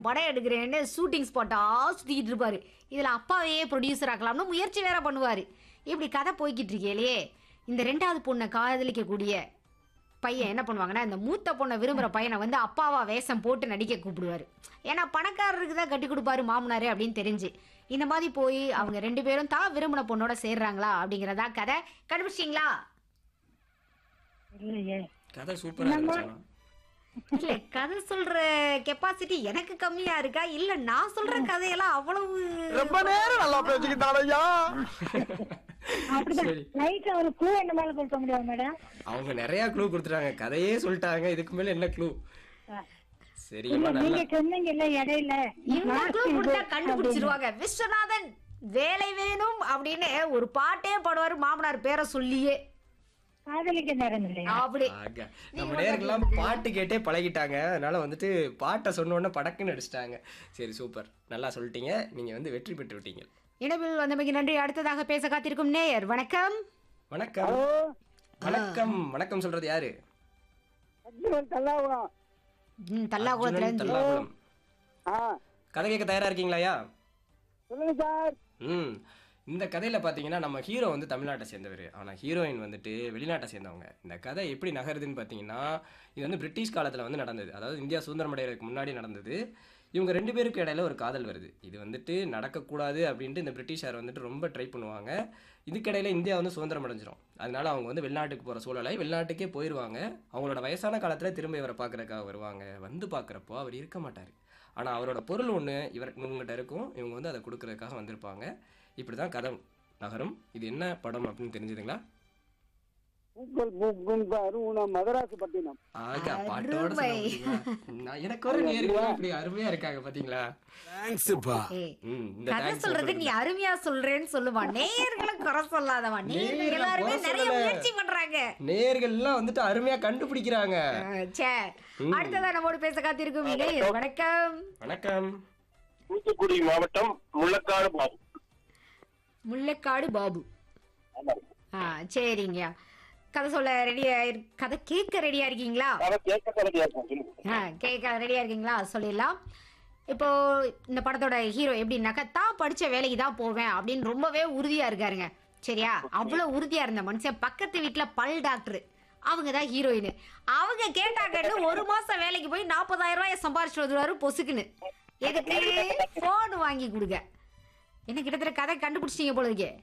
படம் எடுக்கிறேன்னு ஷூட்டிங் ஸ்பாட்டாக சுற்றிக்கிட்டு இருப்பாரு இதில் அப்பாவையே ப்ரொடியூசர் ஆக்கலாம்னு முயற்சி வேற பண்ணுவார் இப்படி கதை போய்கிட்டு இருக்கேலையே இந்த ரெண்டாவது பொண்ணை காதலிக்கக்கூடிய பையன் என்ன பண்ணுவாங்கன்னா இந்த மூத்த பொண்ணை விரும்புகிற பையனை வந்து அப்பாவா வேஷம் போட்டு நடிக்க கூப்பிடுவாரு ஏன்னா பணக்காரருக்கு தான் கட்டி கொடுப்பாரு மாமனாரு அப்படின்னு தெரிஞ்சு இந்த மாதிரி போய் அவங்க ரெண்டு பேரும் தான் விரும்பின பொண்ணோட சேர்றாங்களா அப்படிங்கிறதா கதை கண்டுபிடிச்சிங்களா இல்லையே கதை சூப்பரா இருந்துச்சு இல்ல கதை சொல்ற கெப்பாசிட்டி எனக்கு கம்மியா இருக்கா இல்ல நான் சொல்ற கதையெல்லாம் அவ்வளவு ரொம்ப நேரம் நல்லா பேசிக்கிட்டான் ஐயா அப்படிதான் சரி. லைட்டா ஒரு க்ளூ என்ன மேல கொடுக்க முடியாது மேடம் அவங்க நிறைய க்ளூ கொடுத்துட்டாங்க கதையே சொல்லிட்டாங்க இதுக்கு மேல என்ன க்ளூ இல்ல சரிங்கம்மா நல்லா நீங்க சொன்னீங்கல்ல இடையில இந்த last clue இது கொடுத்தா கண்டுபிடிச்சிருவாங்க விஸ்வநாதன் வேலை வேணும் அப்படின்னு ஒரு பாட்டே பாடுவாரு மாமனார் பேரை சொல்லியே காதலிக்க நேரம் இல்லையா அப்படி ஆக. நம்ம நேர்கள்லாம் பாட்டு கேட்டே பழகிட்டாங்க அதனால வந்துட்டு பாட்டை சொன்ன உடனே படக்குன்னு அடிச்சிட்டாங்க சரி சூப்பர் நல்லா சொல்லிட்டீங்க நீங்க வந்து வெற்றி பெற்று விட்டீங்க இணைப்பில் வந்தமைக்கு நன்றி அடுத்ததாக பேச காத்திருக்கும் நேயர் வணக்கம் வணக்கம் வணக்கம் வணக்கம் சொல்றது யாரு தல்லாவா ம், தல்லாகுளத்துல அர்ஜுனன் இருந்து தல்லாகுளம் ஆ கதை கேட்க தயாரா இருக்கீங்களாயா சொல்லுங்க சார் ம் இந்த கதையில் பார்த்தீங்கன்னா நம்ம ஹீரோ வந்து தமிழ்நாட்டை சேர்ந்தவர் ஆனால் ஹீரோயின் வந்துட்டு வெளிநாட்டை சேர்ந்தவங்க இந்த கதை எப்படி நகருதுன்னு பார்த்தீங்கன்னா இது வந்து பிரிட்டிஷ் காலத்தில் வந்து நடந்தது அதாவது இந்தியா சுதந்திரம் அடைகிறதுக்கு முன்னாடி நடந்தது இவங்க ரெண்டு பேருக்கு இடையில ஒரு காதல் வருது இது வந்துட்டு நடக்கக்கூடாது அப்படின்ட்டு இந்த பிரிட்டிஷார் வந்துட்டு ரொம்ப ட்ரை பண்ணுவாங்க இதுக்கிடையில இந்தியா வந்து சுதந்திரம் அடைஞ்சிரும் அதனால அவங்க வந்து வெளிநாட்டுக்கு போகிற சூழலை வெளிநாட்டுக்கே போயிடுவாங்க அவங்களோட வயசான காலத்தில் திரும்ப இவரை பார்க்குறக்காக வருவாங்க வந்து பார்க்குறப்போ அவர் இருக்க மாட்டார் ஆனால் அவரோட பொருள் ஒன்று இவர் இவங்ககிட்ட இருக்கும் இவங்க வந்து அதை கொடுக்கறதுக்காக வந்திருப்பாங்க இப்படி தான் கதை நகரும் இது என்ன படம் அப்படின்னு தெரிஞ்சுதுங்களா உங்கள் பூக்கும் அருண மதராசப்பட்டினம் ஆகா பாட்டோட சொல்ல அருமை. முடியுமா? நான் எனக்கு ஒரு நேர்கள் இப்படி அருமையா இருக்காங்க பாத்தீங்களா ஏய், ம், இந்த கதை thanks சொல்றது நீ சொல்றதுக்கு. அருமையா சொல்றேன்னு சொல்லுவா நேயர்களை குறை சொல்லாதவா நேயர்கள் நேயர்களை எல்லாருமே குறை நிறைய சொல்லல. முயற்சி பண்றாங்க நேர்கள் எல்லாம் வந்துட்டு அருமையா கண்டுபிடிக்கிறாங்க ஆ, சே ம். அடுத்ததா நம்மோடு பேச காத்திருக்கும் நேயர் வணக்கம் வணக்கம் தூத்துக்குடி மாவட்டம் முள்ளக்காடு பாபு முல்லைக்காடு பாபு ஆ சரிங்க கதை சொல்ல ரெடியா கதை கேட்க ரெடியா இருக்கீங்களா அதை கேட்க கலடியா இருக்கும் சொல்லுங்க ஆ கேட்க ரெடியா இருக்கீங்களா சொல்லிடலாம் இப்போ இந்த படத்தோட ஹீரோ எப்படின்னாக்கா தான் படிச்ச வேலைக்கு தான் போவேன் அப்படின்னு ரொம்பவே உறுதியா இருக்காருங்க சரியா அவ்வளவு உறுதியா இருந்த மனுஷன் பக்கத்து வீட்டுல பல் டாக்டர் அவங்க தான் ஹீரோயின் அவங்க கேட்டாங்கன்னு ஒரு மாசம் வேலைக்கு போய் நாற்பதாயிரம் ரூபாய் சம்பாரிச்சு வருவாரு பொசுக்குன்னு எதுக்கு போன் வாங்கி கொடுங்க என்ன கிட்டத்தட்ட கதை கண்டுபிடிச்சிட்டீங்க போல இருக்கே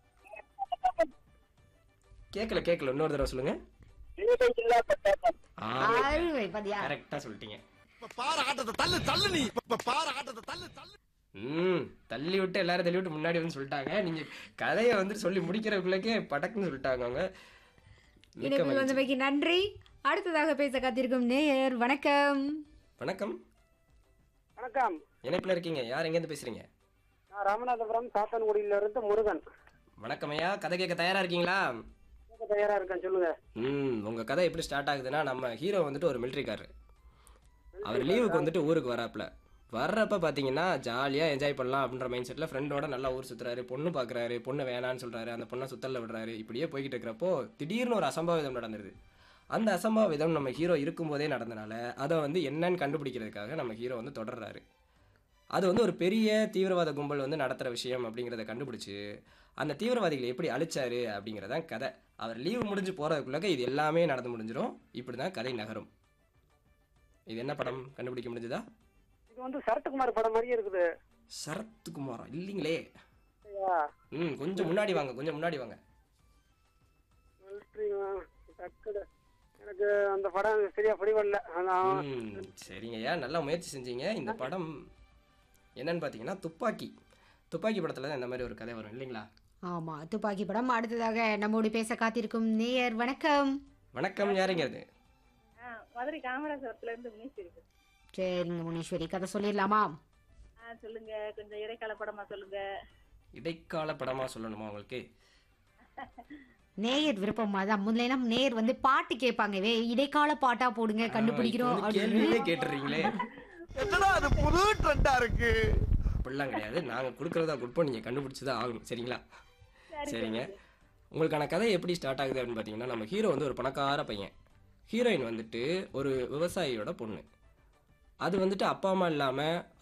கேட்கல கேட்கல இன்னொரு தடவை சொல்லுங்க இல்லா பட்டாசம் அருமை பாத்தியா கரெக்டா சொல்லிட்டீங்க பாரு ஆட்டத்தை தள்ளு தள்ளு நீ இப்ப பாரு ஆட்டத்தை தள்ளு தள்ளு ம் தள்ளி விட்டு எல்லாரும் தள்ளி விட்டு முன்னாடி வந்து சொல்லிட்டாங்க நீங்க கதையை வந்து சொல்லி முடிக்கிறதுக்குள்ளக்கே படக்குன்னு சொல்லிட்டாங்க அவங்க மிக்க இணைப்பில் மகிழ்ச்சி. வந்தமைக்கு நன்றி அடுத்ததாக பேச காத்திருக்கும் நேயர் வணக்கம் வணக்கம் வணக்கம் இணைப்புல இருக்கீங்க யார் எங்கேருந்து பேசுறீங்க நான் ராமநாதபுரம் சாத்தன்குடியில இருந்து முருகன் வணக்கம் ஐயா கதை கேட்க தயாரா இருக்கீங்களா கேட்க தயாரா இருக்கேன் சொல்லுங்க ம் உங்க கதை எப்படி ஸ்டார்ட் ஆகுதுன்னா நம்ம ஹீரோ வந்துட்டு ஒரு மிலிட்ரிக்காரர் அவர் லீவுக்கு வந்துட்டு ஊருக்கு வராப்புல வர்றப்ப பார்த்தீங்கன்னா ஜாலியாக என்ஜாய் பண்ணலாம் அப்படின்ற மைண்ட் செட்டில் ஃப்ரெண்டோட நல்லா ஊர் சுற்றுறாரு பொண்ணு பார்க்குறாரு பொண்ணு வேணான்னு சொல்கிறாரு அந்த பொண்ணை சுத்தல்ல விடுறாரு இப்படியே போய்கிட்டு இருக்கிறப்போ திடீர்னு ஒரு அசம்பாவிதம் நடந்துருது அந்த அசம்பாவிதம் நம்ம ஹீரோ இருக்கும்போதே நடந்தனால அதை வந்து என்னன்னு கண்டுபிடிக்கிறதுக்காக நம்ம ஹீரோ வந்து தொடர்றாரு அது வந்து ஒரு பெரிய தீவிரவாத கும்பல் வந்து நடத்துகிற விஷயம் அப்படிங்கிறத கண்டுபிடிச்சு அந்த தீவிரவாதிகளை எப்படி அழிச்சாரு அப்படிங்கிறதான் கதை அவர் லீவு முடிஞ்சு போகிறதுக்குள்ளக்க இது எல்லாமே நடந்து முடிஞ்சிடும் இப்படி தான் கதை நகரும் இது என்ன படம் கண்டுபிடிக்க முடிஞ்சதா இது வந்து சரத்குமார் படம் மாதிரியே இருக்குது சரத்குமாரா இல்லைங்களே ஐயா, ம் கொஞ்சம் முன்னாடி வாங்க கொஞ்சம் முன்னாடி வாங்க மிலிட்ரி, ஆ, டக்குனு. எனக்கு அந்த படம் சரியா படிவல்ல அதான் ம் சரிங்கய்யா நல்லா முயற்சி செஞ்சீங்க இந்த படம் என்னன்னு பார்த்தீங்கன்னா துப்பாக்கி துப்பாக்கி படத்தில் தான் இந்த மாதிரி ஒரு கதை வரும் இல்லைங்களா ஆமா துப்பாக்கி படம் அடுத்ததாக நம்மோடு பேச காத்திருக்கும் நேயர் வணக்கம் வணக்கம் யாருங்க அது ஆ, மதுரை காமராஜபுரத்துல இருந்து முனீஸ்வரி பேசுறேன். சரிங்க முனீஸ்வரி கதை சொல்லிடலாமா ஆ சொல்லுங்க கொஞ்சம் இடைக்கால படமா சொல்லுங்க இடைக்கால படமாக சொல்லணுமா உங்களுக்கு நேயர் விருப்பமா தான் முதல்ல நேயர் வந்து பாட்டு கேட்பாங்க வே இடைக்கால பாட்டா போடுங்க கண்டுபிடிக்கிறோம் இப்போ வந்து அப்படின்னு கேள்வியிலே கேட்டுறீங்களே என்னடா அது புது ட்ரெண்டா இருக்கு அப்படிலாம் கிடையாது நாங்கள் கொடுக்குறதா கொடுப்போம் நீங்கள் கண்டுபிடிச்சி தான் ஆகணும் சரிங்களா சரிங்க உங்களுக்கான கதை எப்படி ஸ்டார்ட் ஆகுது அப்படின்னு பார்த்தீங்கன்னா நம்ம ஹீரோ வந்து ஒரு பணக்கார பையன் ஹீரோயின் வந்துட்டு ஒரு விவசாயியோட பொண்ணு அது வந்துட்டு அப்பா அம்மா இல்லாமல்